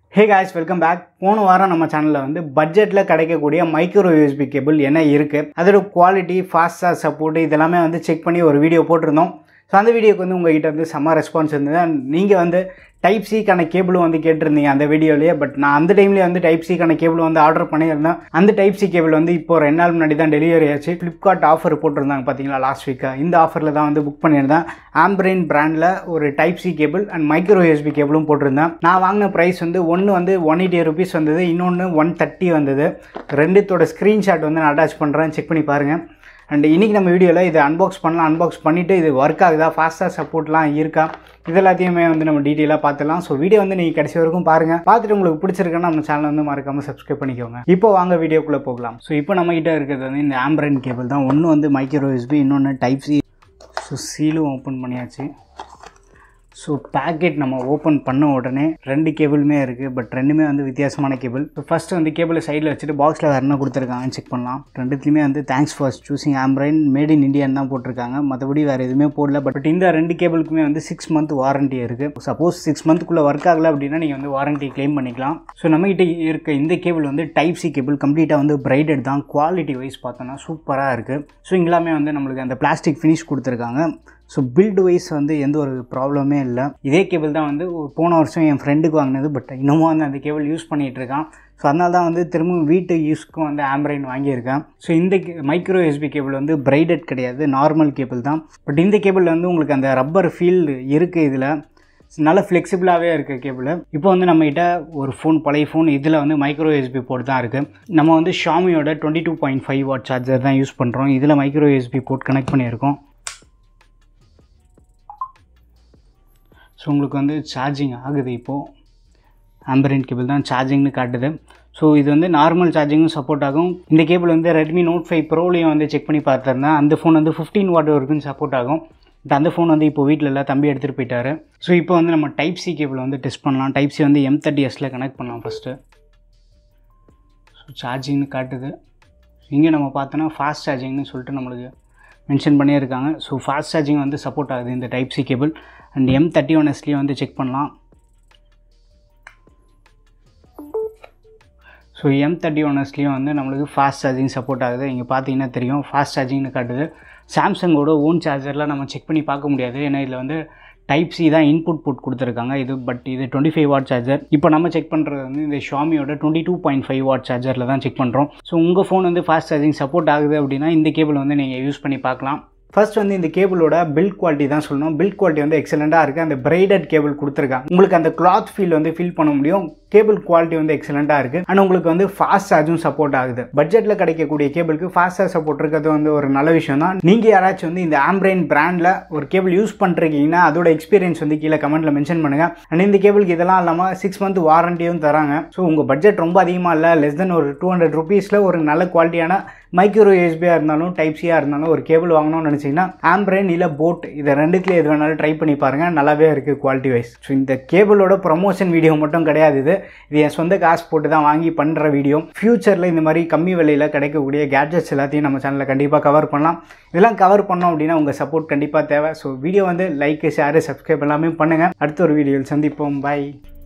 hey guys welcome back போன வாரம் நம்ம சேனலில் வந்து பட்ஜெட்டில் கிடைக்கக்கூடிய மைக்ரோ யூஎஸ்பி கேபிள் என்ன இருக்குது அதோட குவாலிட்டி ஃபாஸ்டாக சப்போர்ட் இதெல்லாமே வந்து செக் பண்ணி ஒரு வீடியோ போட்டிருந்தோம் ஸோ அந்த வீடியோக்கு வந்து உங்ககிட்ட வந்து செம்ம ரெஸ்பான்ஸ் இருந்தது And நீங்கள் வந்து டைப் சிக்கான கேபிளும் வந்து கேட்டிருந்தீங்க அந்த வீடியோலேயே பட் நான் அந்த டைம்லேயே வந்து டைப் சிக்கான கேபிள் வந்து ஆர்டர் பண்ணியிருந்தேன் அந்த டைப் சி கேபிள் வந்து இப்போ ரெண்டு நாள் முன்னாடி தான் டெலிவரி ஆச்சு ஃப்ளிப்கார்ட் ஆஃபர் போட்டிருந்தாங்க பார்த்தீங்களா லாஸ்ட் வீக்காக இந்த ஆஃபரில் தான் வந்து புக் பண்ணியிருந்தேன் ஆம்பிரைன் பிராண்டில் ஒரு type C cable and micro USB கேபிளும் போட்டிருந்தேன் நான் வாங்கின ப்ரைஸ் வந்து ஒன்று வந்து ஒன் எயிட்டி ருபீஸ் வந்தது இன்னொன்று ஒன் தேர்ட்டி வந்தது ரெண்டுத்தோட ஸ்க்ரீன்ஷாட் வந்து நான் அட்டாச் பண்ணுறேன் செக் பண்ணி பாருங்கள் அண்ட் இன்றைக்கி நம்ம வீடியோவில் இதை அன்பாக்ஸ் பண்ணலாம் அன்பாக்ஸ் பண்ணிவிட்டு இது ஒர்க் ஆகுதா ஃபாஸ்ட்டாக சப்போர்ட்லாம் இருக்கா இது எல்லாத்தையுமே வந்து நம்ம டீட்டெயிலாக பார்த்துலாம் ஸோ வீடியோ வந்து நீங்கள் கடைசி வரைக்கும் பாருங்கள் பார்த்துட்டு உங்களுக்கு பிடிச்சிருக்குன்னா நம்ம சேனல் வந்து மறக்காமல் சப்ஸ்கிரைப் பண்ணிக்கோங்க இப்போ வாங்க வீடியோக்குள்ளே போகலாம் ஸோ இப்போ நம்ம கிட்ட இருக்கிறது வந்து இந்த ஆம்பரன் கேபிள் தான் ஒன்று வந்து மைக்ரோ யூஎஸ்பி இன்னொன்று டைப் சி ஸோ சீலும் ஓப்பன் பண்ணியாச்சு ஸோ பேக்கெட் நம்ம ஓப்பன் பண்ண உடனே ரெண்டு கேபிளுமே இருக்குது பட் ரெண்டுமே வந்து வித்தியாசமான கேபிள் ஸோ ஃபஸ்ட்டு வந்து கேபிளை சைடில் வச்சுட்டு பாக்ஸில் வேறு என்ன கொடுத்துருக்காங்கன்னு செக் பண்ணலாம் ரெண்டுத்துலையுமே வந்து thanks for choosing Ambrane made in இந்தியான்னு தான் போட்டிருக்காங்க மற்றபடி வேறு எதுவுமே போடல பட் இந்த ரெண்டு கேபிளுக்குமே வந்து சிக்ஸ் மந்த் வாரண்ட்டி இருக்குது சப்போஸ் சிக்ஸ் மந்த்துக்குள்ளே ஒர்க் ஆகலை அப்படின்னா நீங்கள் வந்து வாரண்ட்டி க்ளைம் பண்ணிக்கலாம் ஸோ நம்மகிட்ட இருக்க இந்த கேபிள் வந்து டைப் சி கேபிள் கம்ப்ளீட்டாக வந்து பிரைடட் தான் குவாலிட்டி வைஸ் பார்த்தோன்னா சூப்பராக இருக்குது ஸோ இங்கெல்லாமே வந்து நம்மளுக்கு அந்த பிளாஸ்டிக் ஃபினிஷ் கொடுத்துருக்காங்க ஸோ பில்டு வைஸ் வந்து எந்த ஒரு ப்ராப்ளமே இல்லை இதே கேபிள் தான் வந்து ஒரு போன வருஷம் என் ஃப்ரெண்டுக்கு வாங்கினது பட் இன்னமும் வந்து அந்த கேபிள் யூஸ் பண்ணிகிட்டு இருக்கான் ஸோ அதனால தான் வந்து திரும்பவும் வீட்டு யூஸ்க்கும் வந்து ஆம்ரைன் வாங்கியிருக்கேன் ஸோ இந்த மைக்ரோ எஸ்பி கேபிள் வந்து பிரைடட் கிடையாது நார்மல் கேபிள் தான் பட் இந்த கேபிள் வந்து உங்களுக்கு அந்த ரப்பர் ஃபீல் இருக்குது இதில் நல்ல ஃப்ளெக்சிபிளாகவே இருக்குது கேபிள் இப்போ வந்து நம்மகிட்ட ஒரு ஃபோன் பழைய ஃபோன் இதில் வந்து மைக்ரோ எஸ்பி போர்ட் தான் இருக்குது நம்ம வந்து ஷாமியோட twenty two point five watt charger தான் யூஸ் பண்ணுறோம் இதில் மைக்ரோ எஸ்பி போர்ட் கனெக்ட் பண்ணியிருக்கோம் ஸோ உங்களுக்கு வந்து சார்ஜிங் ஆகுது இப்போது ஆம்பரண்ட் கேபிள் தான் சார்ஜிங்னு காட்டுது ஸோ இது வந்து நார்மல் சார்ஜிங்கும் சப்போர்ட் ஆகும் இந்த கேபிள் வந்து ரெட்மி நோட் ஃபைவ் ப்ரோலையும் வந்து செக் பண்ணி பார்த்துருந்தேன் அந்த ஃபோன் வந்து ஃபிஃப்டீன் வாட் வரைக்கும் சப்போர்ட் ஆகும் பட் அந்த ஃபோன் வந்து இப்போ வீட்டில் இல்லை தம்பி எடுத்துகிட்டு போயிட்டாரு ஸோ இப்போ வந்து நம்ம டைப் சி கேபிள் வந்து டெஸ்ட் பண்ணலாம் டைப் சி வந்து எம் தேர்ட்டி எஸில் கனெக்ட் பண்ணலாம் ஃபஸ்ட்டு ஸோ சார்ஜிங்னு காட்டுது இங்கே நம்ம பார்த்தோன்னா ஃபாஸ்ட் சார்ஜிங்னு சொல்லிட்டு நம்மளுக்கு மென்ஷன் பண்ணியிருக்காங்க ஸோ ஃபாஸ்ட் சார்ஜிங் வந்து சப்போர்ட் ஆகுது இந்த type C cable and M thirty one எஸ்லேயும் வந்து செக் பண்ணலாம் ஸோ எம் தேர்ட்டி ஒன் எஸ்லேயும் வந்து நம்மளுக்கு ஃபாஸ்ட் சார்ஜிங் சப்போர்ட் ஆகுது இங்கே பார்த்தீங்கன்னா தெரியும் ஃபாஸ்ட் சார்ஜிங்னு காட்டுது சாம்சங்கோட ஓன் சார்ஜரில் நம்ம செக் பண்ணி பார்க்க முடியாது ஏன்னா இதில் வந்து டைப் சி தான் இன்புட் புட் கொடுத்துருக்காங்க இது பட் இது டுவெண்ட்டி ஃபைவ் வாட் சார்ஜர் இப்போ நம்ம செக் பண்ணுறது வந்து இந்த ஷாமியோட twenty two point five watt சார்ஜரில் தான் செக் பண்ணுறோம் ஸோ உங்கள் ஃபோன் வந்து ஃபாஸ்ட் சார்ஜிங் சப்போர்ட் ஆகுது அப்படின்னா இந்த கேபிள் வந்து நீங்கள் யூஸ் பண்ணி பார்க்கலாம் ஃபர்ஸ்ட் வந்து இந்த கேபிளோட பில்ட் குவாலிட்டி தான் சொல்லணும் பில்ட் குவாலிட்டி வந்து எக்ஸலண்ட்டாக இருக்குது அந்த பிரைடட் கேபிள் கொடுத்துருக்காங்க உங்களுக்கு அந்த கிளாத் ஃபீல் வந்து ஃபீல் பண்ண முடியும் கேபிள் குவாலிட்டி வந்து எக்ஸலண்ட்டாக இருக்குது அண்ட் உங்களுக்கு வந்து ஃபாஸ்ட் சார்ஜும் சப்போர்ட் ஆகுது பட்ஜெட்டில் கிடைக்கக்கூடிய கேபிளுக்கு ஃபாஸ்ட்டாக சப்போர்ட் இருக்கிறது வந்து ஒரு நல்ல விஷயம் தான் நீங்கள் யாராச்சும் வந்து இந்த ஆம்ப்ரைன் பிராண்டில் ஒரு கேபிள் யூஸ் பண்ணுறீங்கன்னா அதோட எக்ஸ்பீரியன்ஸ் வந்து கீழே கமெண்ட்டில் மென்ஷன் பண்ணுங்கள் அண்ட் இந்த கேபிளுக்கு இதெல்லாம் இல்லாமல் சிக்ஸ் மந்த் வாரண்டியும் தராங்க ஸோ உங்கள் பட்ஜெட் ரொம்ப அதிகமாக இல்லை லெஸ் தென் ஒரு டூ ஹண்ட்ரட் ருபீஸில் ஒரு நல்ல குவாலிட்டியான மைக்ரோ யூஎஸ்பியாக இருந்தாலும் டைப் சியாக இருந்தாலும் ஒரு கேபிள் வாங்கணும்னு நினச்சிங்கன்னா ஆம்ப்ரைன் இல்லை போட் இதை ரெண்டுத்துல எது வேணாலும் ட்ரை பண்ணி பாருங்கள் நல்லாவே இருக்குது குவாலிட்டி வைஸ் ஸோ இந்த கேபிளோட ப்ரொமோஷன் வீடியோ மட்டும் கிடையாது இது இது என் சொந்த காசு போட்டு தான் வாங்கி பண்ணுற வீடியோ ஃப்யூச்சரில் இந்த மாதிரி கம்மி விலையில் கிடைக்கக்கூடிய கேட்ஜெட்ஸ் எல்லாத்தையும் நம்ம சேனலில் கண்டிப்பாக கவர் பண்ணலாம் இதெல்லாம் கவர் பண்ணோம் அப்படின்னா உங்கள் சப்போர்ட் கண்டிப்பாக தேவை ஸோ வீடியோ வந்து லைக் ஷேரு சப்ஸ்கிரைப் எல்லாமே பண்ணுங்கள் அடுத்த ஒரு வீடியோவில் சந்திப்போம் பாய்